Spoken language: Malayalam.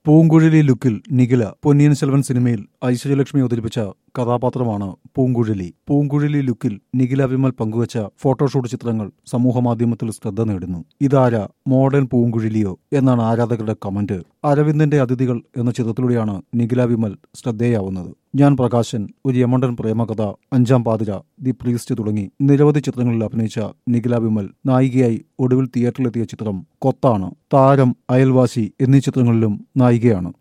പൂങ്കുഴലി ലുക്കിൽ നിഖില പൊന്നിയൻ സെൽവൻ സിനിമയിൽ ഐശ്വര്യലക്ഷ്മി അവതരിപ്പിച്ച കഥാപാത്രമാണ് പൂങ്കുഴലി പൂങ്കുഴലി ലുക്കിൽ നിഖില വിമൽ പങ്കുവച്ച ഫോട്ടോഷൂട്ട് ചിത്രങ്ങൾ സമൂഹമാധ്യമത്തിൽ ശ്രദ്ധ നേടുന്നു ഇതാര മോഡേൺ പൂങ്കുഴലിയോ എന്നാണ് ആരാധകരുടെ കമന്റ് അരവിന്ദന്റെ അതിഥികൾ എന്ന ചിത്രത്തിലൂടെയാണ് നിഖില വിമൽ ശ്രദ്ധേയാവുന്നത് ഞാൻ പ്രകാശൻ ഒരു യമണ്ടൻ പ്രേമകഥ അഞ്ചാം പാതിര ദി പ്രീസ്റ്റ് തുടങ്ങി നിരവധി ചിത്രങ്ങളിൽ അഭിനയിച്ച നിഖില വിമൽ നായികയായി ഒടുവിൽ തിയേറ്ററിലെത്തിയ ചിത്രം കൊത്താണ് താരം അയൽവാസി എന്നീ ചിത്രങ്ങളിലും നായികയാണ്